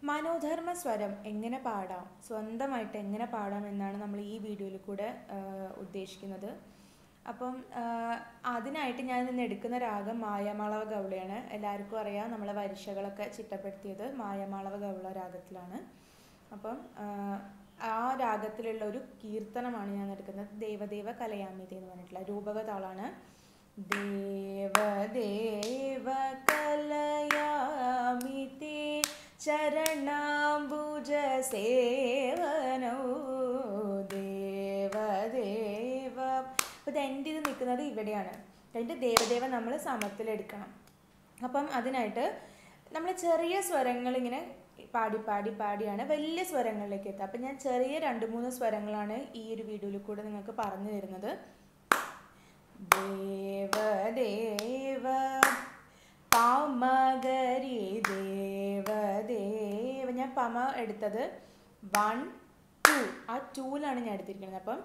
മനോധർമ്മ സ്വരം എങ്ങനെ പാടാം സ്വന്തമായിട്ട് എങ്ങനെ പാടാം എന്നാണ് നമ്മൾ ഈ വീഡിയോയിൽ കൂടെ ആ, ഉദ്ദേശിക്കുന്നത് അപ്പം ആ, അതിനായിട്ട് ഞാൻ ഇന്ന് എടുക്കുന്ന രാഗം മായാമാളവ ഗൗളയാണ് എല്ലാവർക്കും അറിയാം നമ്മളെ വരിശകളൊക്കെ ചിട്ടപ്പെടുത്തിയത് മായാമാളവ ഗൗള രാഗത്തിലാണ് അപ്പം ആ, ആ രാഗത്തിലുള്ള ഒരു കീർത്തനമാണ് ഞാൻ എടുക്കുന്നത് ദേവദേവ കലയാമിതി എന്ന് പറഞ്ഞിട്ടുള്ള രൂപകതാളാണ് ദേവദേവ കലയാമിതി ചരണാംബുജ സേവനോ ദേവദേവ അപ്പോൾ ഇത് എൻ്റെ ഇത് നിൽക്കുന്നത് ഇവിടെയാണ് അതിൻ്റെ ദേവദേവ നമ്മൾ സമത്തിലെടുക്കണം അപ്പം അതിനായിട്ട് നമ്മൾ ചെറിയ സ്വരങ്ങൾ ഇങ്ങനെ പാടി പാടി പാടിയാണ് വലിയ സ്വരങ്ങളിലേക്ക് എത്തുക അപ്പം ഞാൻ ചെറിയ രണ്ട് മൂന്ന് സ്വരങ്ങളാണ് ഈ ഒരു വീഡിയോയിൽ കൂടെ നിങ്ങൾക്ക് പറഞ്ഞു തരുന്നത് ദേവദേവ പാമകരി ദേവദേവ ഞാൻ പമ എടുത്തത് വൺ ടു ആ ടൂലാണ് ഞാൻ എടുത്തിരിക്കുന്നത് അപ്പം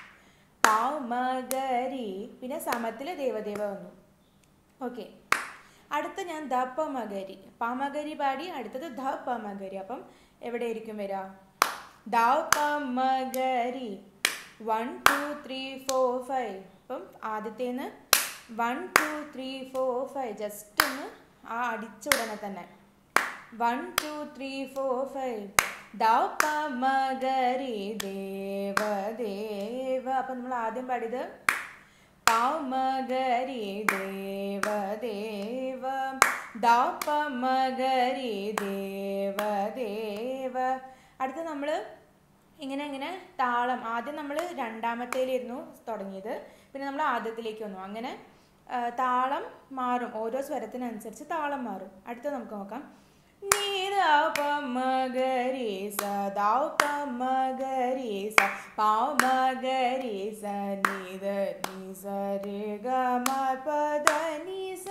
പാമകരി പിന്നെ സമത്തിൽ ദേവദേവ വന്നു ഓക്കെ അടുത്ത ഞാൻ ധ പമകരി പാമകരി പാടി അടുത്തത് ധ പമകരി അപ്പം എവിടെയായിരിക്കും വരിക ധ പമകരി one two three four five അപ്പം ആദ്യത്തേന്ന് one two three four five just ഒന്ന് ആ അടിച്ച ഉടനെ തന്നെ one two three four five ദൗ പമകരി ദേവ ദേവ അപ്പം നമ്മൾ ആദ്യം പാടിയത് പാമകരി ദേവ ദേവ ദൗ പമകരി ദേവ ദേവ അടുത്ത നമ്മൾ ഇങ്ങനെ ഇങ്ങനെ താളം ആദ്യം നമ്മൾ രണ്ടാമത്തേലായിരുന്നു തുടങ്ങിയത് പിന്നെ നമ്മൾ ആദ്യത്തിലേക്ക് വന്നു അങ്ങനെ ആ, താളം മാറും ഓരോ സ്വരത്തിനനുസരിച്ച് താളം മാറും അടുത്ത നമുക്ക് നോക്കാം നീരാപമഗരി സദാ പമഗരി സ പാമഗരി സ നിദ നി സരി ഗമ പദ നി സ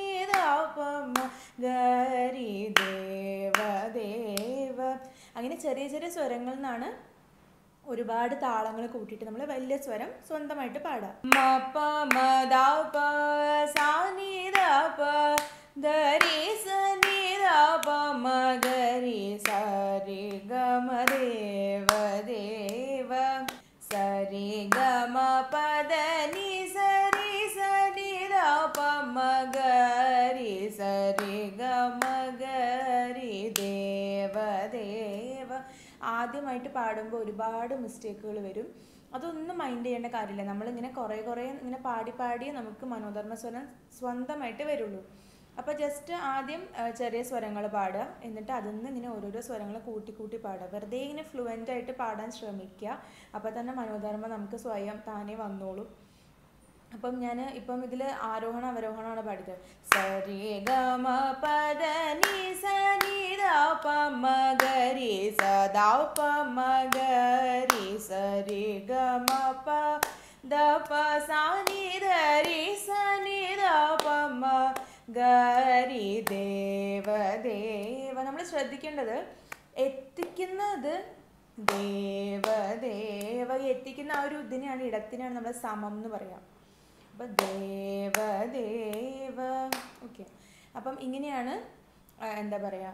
നിരാപമഗരി ദേവ ദേവ അങ്ങനെ ചെറിയ ചെറിയ സ്വരങ്ങളിൽ നിന്നാണ് ഒരുപാട് താളങ്ങൾ കൂട്ടിയിട്ട് നമ്മൾ വലിയ സ്വരം സ്വന്തമായിട്ട് പാടാം മ പ മ ദ പ സാ നി ദ പ ഗ രി സ നി ദ പ മ ഗ രി സ രി ഗ മ ദേവ ദേവ സ രി ഗ മ പ ദ നി സ രി സ നി ദ പ മ ഗ രി സ രി ഗ മ ഗ രി ദേവ ദേവ ആദ്യമായിട്ട് പാടുമ്പോൾ ഒരുപാട് മിസ്റ്റേക്കുകൾ വരും അതൊന്നും മൈൻഡ് ചെയ്യേണ്ട കാര്യമില്ല നമ്മളിങ്ങനെ കുറേ കുറേ ഇങ്ങനെ പാടി പാടി നമുക്ക് മനോധർമ്മ സ്വരം സ്വന്തമായിട്ട് വരുള്ളൂ അപ്പോൾ ജസ്റ്റ് ആദ്യം ആ, ചെറിയ സ്വരങ്ങൾ പാടുക എന്നിട്ട് അതിൽ നിന്ന് ഇങ്ങനെ ഓരോരോ സ്വരങ്ങൾ കൂട്ടി കൂട്ടി പാടുക വെറുതെ ഇങ്ങനെ ഫ്ലുവൻ്റ് ആയിട്ട് പാടാൻ ശ്രമിക്കുക അപ്പോൾ തന്നെ മനോധർമ്മ നമുക്ക് സ്വയം താനേ വന്നോളും അപ്പം ഞാൻ ഇപ്പം ഇതിൽ ആരോഹണം അവരോഹണമാണ് പാടിയത് സരി ഗ മ പദ നി സ നി ദ പ മ ഗ രി സ ദ പ മ ഗ രി സ രി ഗ മ പ ദ പ സ നി ദ രി സ നി ദ പ മ ഗ രി ദേവ ദേവ നമ്മൾ ശ്രദ്ധിക്കേണ്ടത് എത്തിക്കുന്നത് ദേവ ദേവ എത്തിക്കുന്ന ആ ഒരു ഇതിനെയാണ് ഇടത്തിനാണ് നമ്മൾ സമം എന്ന് പറയാം അപ്പം ദേവ ദേവ ഓക്കെ അപ്പം ഇങ്ങനെയാണ് ആ, എന്താ പറയുക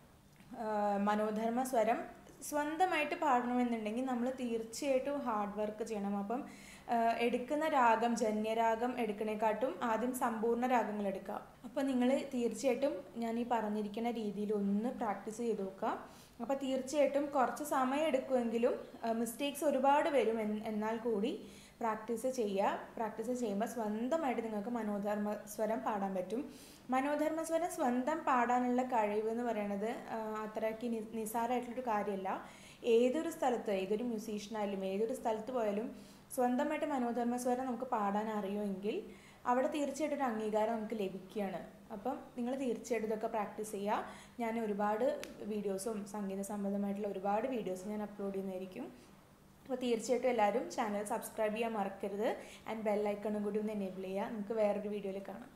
മനോധർമ്മ സ്വരം സ്വന്തമായിട്ട് പാടണമെന്നുണ്ടെങ്കിൽ നമ്മൾ തീർച്ചയായിട്ടും ഹാർഡ് വർക്ക് ചെയ്യണം അപ്പം ആ, എടുക്കുന്ന രാഗം ജന്യരാഗം എടുക്കണേക്കാട്ടും ആദ്യം സമ്പൂർണ്ണ രാഗങ്ങൾ എടുക്കുക അപ്പോൾ നിങ്ങൾ തീർച്ചയായിട്ടും ഞാൻ ഈ പറഞ്ഞിരിക്കുന്ന രീതിയിൽ ഒന്ന് പ്രാക്ടീസ് ചെയ്ത് നോക്കുക അപ്പോൾ തീർച്ചയായിട്ടും കുറച്ച് സമയം എടുക്കുമെങ്കിലും മിസ്റ്റേക്സ് ഒരുപാട് വരും എൻ- എന്നാൽ കൂടി പ്രാക്ടീസ് ചെയ്യുക പ്രാക്ടീസ് ചെയ്യുമ്പോൾ സ്വന്തമായിട്ട് നിങ്ങൾക്ക് മനോധർമ്മ സ്വരം പാടാൻ പറ്റും മനോധർമ്മ സ്വരം സ്വന്തം പാടാനുള്ള കഴിവ് എന്ന് പറയുന്നത് ആ, അത്രയ്ക്ക് നി നിസ്സാരമായിട്ടുള്ളൊരു കാര്യമല്ല ഏതൊരു സ്ഥലത്ത് ഏതൊരു മ്യൂസീഷ്യനായാലും ഏതൊരു സ്ഥലത്ത് പോയാലും സ്വന്തമായിട്ട് മനോധർമ്മ സ്വരം നമുക്ക് പാടാൻ അറിയുമെങ്കിൽ അവിടെ തീർച്ചയായിട്ടും ഒരു അംഗീകാരം നമുക്ക് ലഭിക്കുകയാണ് അപ്പം നിങ്ങൾ തീർച്ചയായിട്ടും ഇതൊക്കെ പ്രാക്ടീസ് ചെയ്യുക ഞാൻ ഒരുപാട് വീഡിയോസും സംഗീത സംബന്ധമായിട്ടുള്ള ഒരുപാട് വീഡിയോസ് ഞാൻ അപ്ലോഡ് ചെയ്യുന്നതായിരിക്കും അപ്പോൾ തീർച്ചയായിട്ടും എല്ലാവരും ചാനൽ സബ്സ്ക്രൈബ് ചെയ്യാൻ മറക്കരുത് ആൻഡ് ബെല്ലൈക്കണും കൂടി ഒന്ന് എനേബിൾ ചെയ്യുക നമുക്ക് വേറൊരു വീഡിയോയിൽ കാണാം